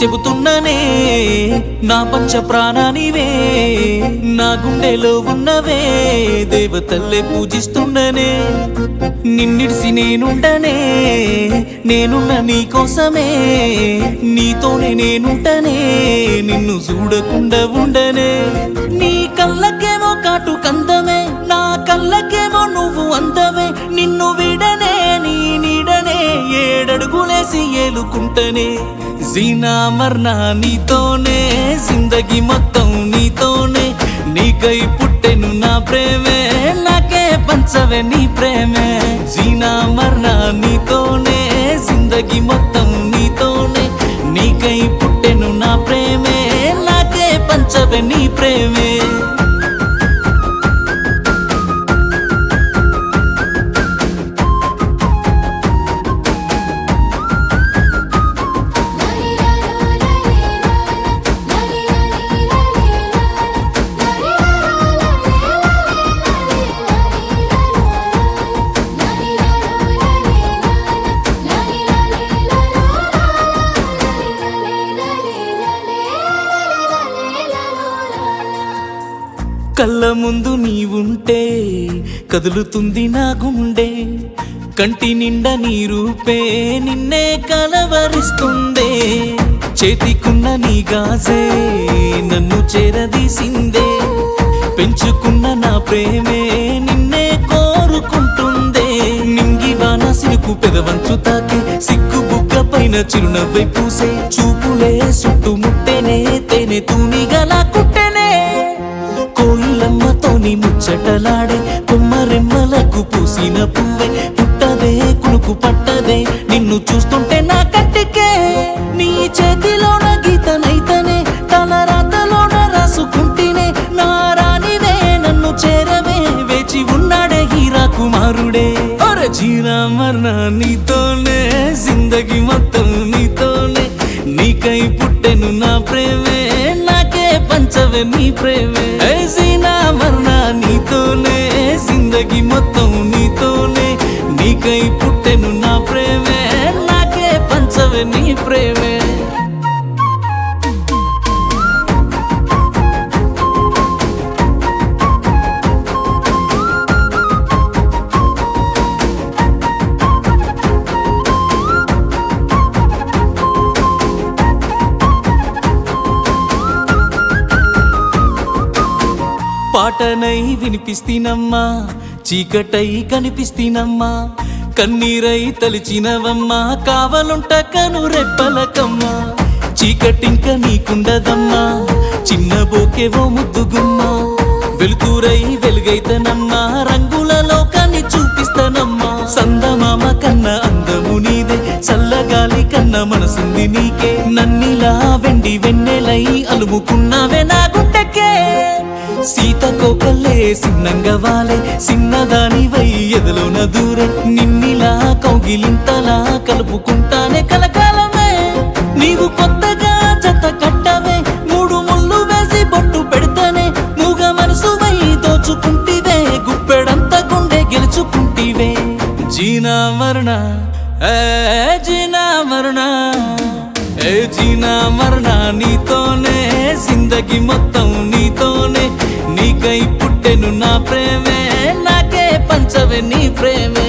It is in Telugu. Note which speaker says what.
Speaker 1: చెబుతున్ననే నా పంచ ప్రాణానివే నా గుండెలో ఉన్నవే దేవతల్లే పూజిస్తున్ననే నిన్నిడిసి నేనుండనే నేనున్న నీ కోసమే నీతోనే నేనుంటనే నిన్ను చూడకుండా ఉండనే నీ కళ్ళకేమో కాటు కందమే నా కళ్ళకేమో నువ్వు అందమే నిన్ను విడనే నీ నీడనే ఏడడుగులేసి ఏలుకుంటనే జీనా మర్నా నీతోనే జిందగి మొత్తం నీతోనే నీకై పుట్టెను నా ప్రేమే నాకే పంచవే నీ ప్రేమే జీనా మర్నా నీతోనే జిందగి మొత్తం నీతోనే నీకై పుట్టెను నా ప్రేమే నాకే పంచవే నీ ప్రేమే కళ్ళ ముందు నీవుంటే కదులుతుంది నా గుండె కంటి నిండా నీ రూపే నిన్నే కలవరిస్తుందే చేతికున్న నీ గాజే నన్ను చేరదీసిందే పెంచుకున్న నా ప్రేమే నిన్నే కోరుకుంటుందే నింగివాన సినుకు పెదవంచు తాకే సిగ్గు బుగ్గ పైన చిరునవ్వై పూసే చూపులే చుట్టుముట్టెనే తేనె తూనిగలా కుట్టెనే కోయిలమ్మతోని ముచ్చటలాడే కొమ్మరెమ్మలకు పూసిన పువ్వే పుట్టదే కునుకు పట్టదే నిన్ను చూస్తుంటే నా కంటికే నీ చేతిలోన గీతనైతనే తల రాతలోన రాసుకుంటేనే నా రానివే నన్ను చేరవే వేచి ఉన్నాడే హీరా కుమారుడే ఒరే జీనా మరణ నీతోనే జిందగి మొత్తం నీతోనే నీకై పుట్టెను నా ప్రేమే నాకే పంచవే నీ ప్రేమే ఏ జీనా మరణ నీతోనే జిందగి మొత్తం నీతోనే నీకై పుట్టెను నా ప్రేమే నాకే పంచవే నీ ప్రేమే పాటనై వినిపిస్తీనమ్మా చీకటై కనిపిస్తీనమ్మా కన్నీరై తలిచినవమ్మా కావలుంట కను రెప్పలకమ్మా చీకటింక నీకుండదమ్మా చిన్న బోకేవో ముద్దుగుమ్మా వెలుతురై వెలుగైతనమ్మా రంగుల లోకాన్ని చూపిస్తానమ్మా సందమామ కన్నా అందము నీదే చల్లగాలి కన్నా మనసుంది నీకే నన్నిలా వెండి వెన్నెలై అలుముకున్నావే నా గుండెకే సీతకోకల్లే సిన్నంగా వాలే సిన్నదాని వై ఎదలోన దూరే నిన్నిలా కౌగిలింతలా కలుపుకుంటానే కలకాలమే నీవు కొత్తగా జత కట్టవే మూడు ముళ్ళు వేసి బొట్టు పెడతానే మూగ మనసువై దోచుకుంటివే గుప్పెడంత గుండె గెలుచుకుంటివే జీనా మరణ ఏ జీనా మరణ ఏ జీనా మరణ నీతోనే జిందగి మొత్తం నీతోనే నీకై పుట్టెను నా ప్రేమే నాకే పంచవే నీ ప్రేమే